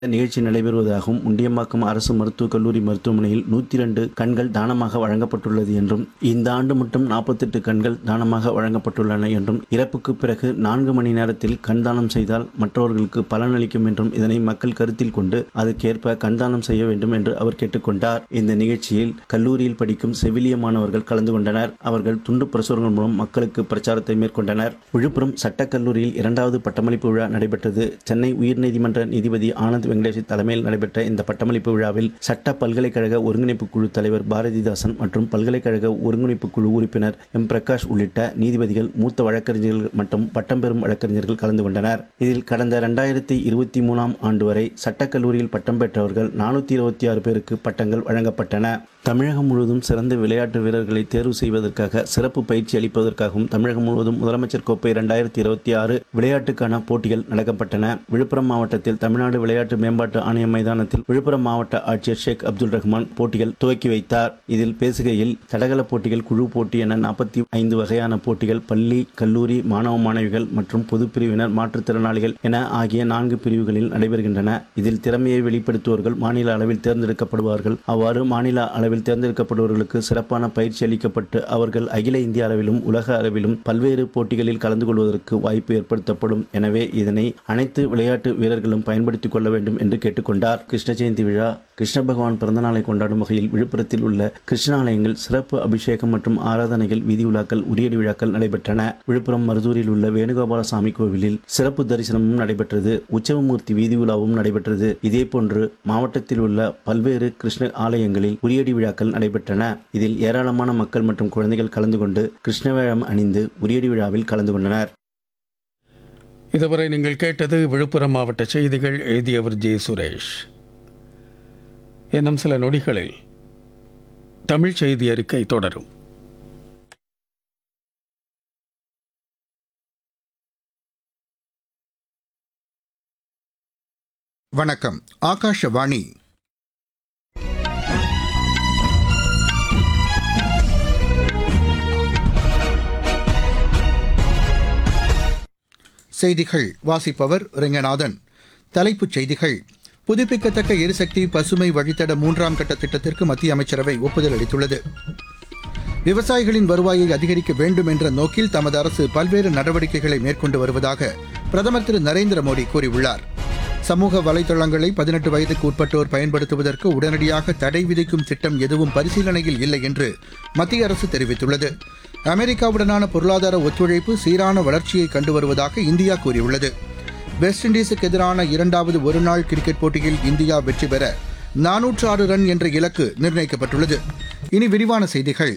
நிகழ்ச்சி நடைபெறுவதாகவும் முண்டியம்பாக்கம் அரசு மருத்துவக் கல்லூரி மருத்துவமனையில் நூற்றி ரெண்டு கண்கள் தானமாக வழங்கப்பட்டுள்ளது என்றும் இந்த ஆண்டு மட்டும் நாற்பத்தெட்டு கண்கள் தானமாக வழங்கப்பட்டுள்ளன என்றும் இறப்புக்கு பிறகு நான்கு மணி நேரத்தில் கண் தானம் செய்தால் மற்றவர்களுக்கு பலனளிக்கும் என்றும் இதனை மக்கள் கருத்தில் கொண்டு அதற்கேற்ப கண் தானம் செய்ய வேண்டும் என்று அவர் கேட்டுக்கொண்டார் இந்த நிகழ்ச்சியில் கல்லூரியில் படிக்கும் செவிலிய மாணவர்கள் கலந்து கொண்டனர் அவர்கள் துண்டு பிரசுரங்கள் மூலம் மக்களுக்கு பிரச்சாரத்தை மேற்கொண்டனர் விழுப்புரம் சட்டக் கல்லூரியில் இரண்டாவது பட்டமளிப்பு விழா நடைபெற்றது சென்னை உயர்நீதிமன்ற நீதிபதி ஆனந்த் வெங்கடேஷ் தலைமையில் நடைபெற்ற இந்த பட்டமளிப்பு விழாவில் சட்ட பல்கலைக்கழக ஒருங்கிணைப்பு குழு தலைவர் பாரதிதாசன் மற்றும் பல்கலைக்கழக ஒருங்கிணைப்பு குழு உறுப்பினர் எம் பிரகாஷ் உள்ளிட்ட நீதிபதிகள் மூத்த வழக்கறிஞர்கள் மற்றும் பட்டம் பெறும் வழக்கறிஞர்கள் கலந்து கொண்டனர் இதில் கடந்த இரண்டாயிரத்தி இருபத்தி மூணாம் ஆண்டு வரை சட்டக் கல்லூரியில் பட்டம் பெற்றவர்கள் நானூற்றி இருபத்தி ஆறு பேருக்கு பட்டங்கள் வழங்கப்பட்டன தமிழகம் முழுவதும் சிறந்த விளையாட்டு வீரர்களை தேர்வு செய்வதற்காக சிறப்பு பயிற்சி அளிப்பதற்காகவும் தமிழகம் முழுவதும் முதலமைச்சர் கோப்பை இரண்டாயிரத்தி இருபத்தி ஆறு விளையாட்டுக்கான போட்டிகள் நடக்கப்பட்டன விழுப்புரம் மாவட்டத்தில் தமிழ்நாடு விளையாட்டு மேம்பாட்டு ஆணைய மைதானத்தில் விழுப்புரம் மாவட்ட ஆட்சியர் ஷேக் அப்துல் ரஹ்மான் போட்டிகள் துவக்கி வைத்தார் இதில் பேசுகையில் தடகள போட்டிகள் குழு போட்டி என நாற்பத்தி ஐந்து வகையான போட்டிகள் பள்ளி கல்லூரி மாணவ மாணவிகள் மற்றும் பொது பிரிவினர் மாற்றுத்திறனாளிகள் என ஆகிய நான்கு பிரிவுகளில் நடைபெறுகின்றன இதில் திறமையை வெளிப்படுத்துவோர்கள் மாநில அளவில் தேர்ந்தெடுக்கப்படுவார்கள் அவ்வாறு மாநில அளவில் தேர்ந்தெடுக்கப்படுபவர்களுக்கு சிறப்பான பயிற்சி அளிக்கப்பட்டு அவர்கள் அகில இந்திய அளவிலும் உலக அளவிலும் பல்வேறு போட்டிகளில் கலந்து கொள்வதற்கு வாய்ப்பு ஏற்படுத்தப்படும் எனவே இதனை அனைத்து விளையாட்டு வீரர்களும் பயன்படுத்திக் கொள்ள வேண்டும் என்று கேட்டுக்கொண்டார் கிருஷ்ண ஜெயந்தி விழா கிருஷ்ண பகவான் பிறந்தநாளை கொண்டாடும் வகையில் விழுப்புரத்தில் உள்ள கிருஷ்ணாலயங்கள் சிறப்பு அபிஷேகம் மற்றும் ஆராதனைகள் வீதி விழாக்கள் உரியடி விழாக்கள் நடைபெற்றன விழுப்புரம் மருதூரில் உள்ள வேணுகோபால சாமி கோவிலில் சிறப்பு தரிசனமும் நடைபெற்றது உற்சவமூர்த்தி வீதி விழாவும் நடைபெற்றது இதேபோன்று மாவட்டத்தில் உள்ள பல்வேறு கிருஷ்ண ஆலயங்களில் உரியடி விழாக்கள் நடைபெற்றன இதில் ஏராளமான மக்கள் மற்றும் குழந்தைகள் கலந்து கொண்டு கிருஷ்ணவேழம் அணிந்து உரியடி விழாவில் கலந்து கொண்டனர் இதுவரை நீங்கள் கேட்டது விழுப்புரம் மாவட்ட செய்திகள் எழுதியவர் ஜே சுரேஷ் இன்னும் சில நொடிகளில் தமிழ் செய்தி அறிக்கை தொடரும் வணக்கம் ஆகாஷவாணி செய்திகள் வாசிப்பவர் ரெங்கநாதன் தலைப்புச் செய்திகள் புதுப்பிக்கத்தக்க எரிசக்தி பசுமை வழித்தட மூன்றாம் கட்ட திட்டத்திற்கு மத்திய அமைச்சரவை ஒப்புதல் அளித்துள்ளது விவசாயிகளின் வருவாயை அதிகரிக்க வேண்டும் என்ற நோக்கில் தமது அரசு பல்வேறு நடவடிக்கைகளை மேற்கொண்டு வருவதாக பிரதமர் திரு நரேந்திர மோடி கூறியுள்ளார் சமூக வலைதளங்களை பதினெட்டு வயதுக்கு உட்பட்டோர் பயன்படுத்துவதற்கு உடனடியாக தடை விதிக்கும் திட்டம் எதுவும் பரிசீலனையில் இல்லை என்று மத்திய அரசு தெரிவித்துள்ளது அமெரிக்காவுடனான பொருளாதார ஒத்துழைப்பு சீரான வளர்ச்சியை கண்டு வருவதாக இந்தியா கூறியுள்ளது வெஸ்ட் இண்டீஸுக்கு எதிரான இரண்டாவது ஒருநாள் கிரிக்கெட் போட்டியில் இந்தியா வெற்றி பெற நானூற்று ஆறு ரன் என்ற இலக்கு நிர்ணயிக்கப்பட்டுள்ளது இனி விரிவான செய்திகள்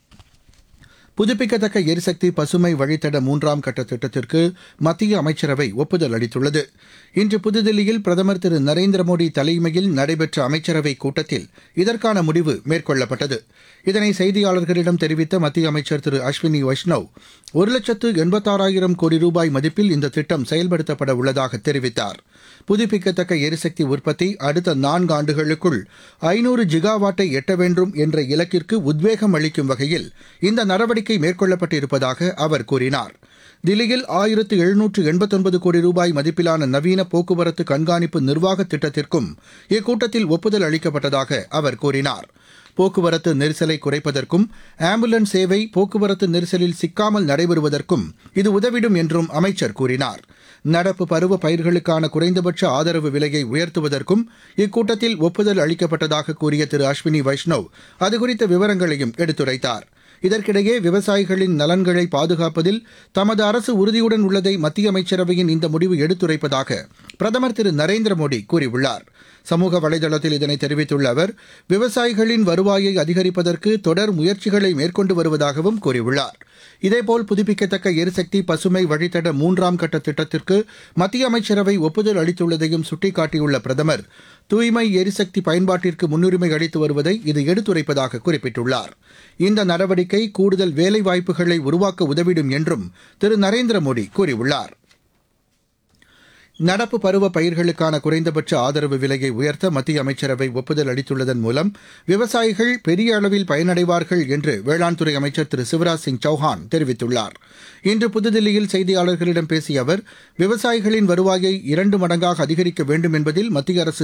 புதுப்பிக்கத்தக்க எரிசக்தி பசுமை வழித்தட மூன்றாம் கட்ட திட்டத்திற்கு மத்திய அமைச்சரவை ஒப்புதல் அளித்துள்ளது இன்று புதுதில்லியில் பிரதமர் திரு நரேந்திர மோடி தலைமையில் நடைபெற்ற அமைச்சரவை கூட்டத்தில் இதற்கான முடிவு மேற்கொள்ளப்பட்டது இதனை செய்தியாளர்களிடம் தெரிவித்த மத்திய அமைச்சர் திரு அஸ்வினி வைஷ்ணவ் ஒரு லட்சத்து எண்பத்தாறாயிரம் கோடி ரூபாய் மதிப்பில் இந்த திட்டம் செயல்படுத்தப்பட உள்ளதாக தெரிவித்தார் புதுப்பிக்கத்தக்க எரிசக்தி உற்பத்தி அடுத்த நான்கு ஆண்டுகளுக்குள் ஐநூறு ஜிகாவாட்டை எட்ட வேண்டும் என்ற இலக்கிற்கு உத்வேகம் அளிக்கும் வகையில் இந்த நடவடிக்கை மேற்கொள்ளப்பட்டு இருப்பதாக அவர் கூறினார் தில்லியில் ஆயிரத்து எழுநூற்று எண்பத்தொன்பது கோடி ரூபாய் மதிப்பிலான நவீன போக்குவரத்து கண்காணிப்பு நிர்வாக திட்டத்திற்கும் இக்கூட்டத்தில் ஒப்புதல் அளிக்கப்பட்டதாக அவர் கூறினார் போக்குவரத்து நெரிசலை குறைப்பதற்கும் ஆம்புலன்ஸ் சேவை போக்குவரத்து நெரிசலில் சிக்காமல் நடைபெறுவதற்கும் இது உதவிடும் என்றும் அமைச்சர் கூறினார் நடப்பு பருவ பயிர்களுக்கான குறைந்தபட்ச ஆதரவு விலையை உயர்த்துவதற்கும் இக்கூட்டத்தில் ஒப்புதல் அளிக்கப்பட்டதாக கூறிய திரு அஸ்வினி வைஷ்ணவ் அதுகுறித்த விவரங்களையும் எடுத்துரைத்தார் இதற்கிடையே விவசாயிகளின் நலன்களை பாதுகாப்பதில் தமது அரசு உறுதியுடன் உள்ளதை மத்திய அமைச்சரவையின் இந்த முடிவு எடுத்துரைப்பதாக பிரதமர் திரு நரேந்திர மோடி கூறியுள்ளார் சமூக வலைதளத்தில் இதனை தெரிவித்துள்ள அவர் விவசாயிகளின் வருவாயை அதிகரிப்பதற்கு தொடர் முயற்சிகளை மேற்கொண்டு வருவதாகவும் கூறியுள்ளார் இதேபோல் புதுப்பிக்கத்தக்க எரிசக்தி பசுமை வழித்தட மூன்றாம் கட்ட திட்டத்திற்கு மத்திய அமைச்சரவை ஒப்புதல் அளித்துள்ளதையும் சுட்டிக்காட்டியுள்ள பிரதமர் தூய்மை எரிசக்தி பயன்பாட்டிற்கு முன்னுரிமை அளித்து வருவதை இது எடுத்துரைப்பதாக குறிப்பிட்டுள்ளார் இந்த நடவடிக்கை கூடுதல் வேலைவாய்ப்புகளை உருவாக்க உதவிடும் என்றும் திரு நரேந்திர மோடி கூறியுள்ளார் நடப்பு பருவ பயிர்களுக்கான குறைந்தபட்ச ஆதரவு விலையை உயர்த்த மத்திய அமைச்சரவை ஒப்புதல் அளித்துள்ளதன் மூலம் விவசாயிகள் பெரிய அளவில் பயனடைவார்கள் என்று வேளாண் துறை அமைச்சர் திரு சிவராஜ் சிங் சௌஹான் தெரிவித்துள்ளார் இன்று புதுதில்லியில் செய்தியாளர்களிடம் பேசிய அவர் விவசாயிகளின் வருவாயை இரண்டு மடங்காக அதிகரிக்க வேண்டும் என்பதில் மத்திய அரசு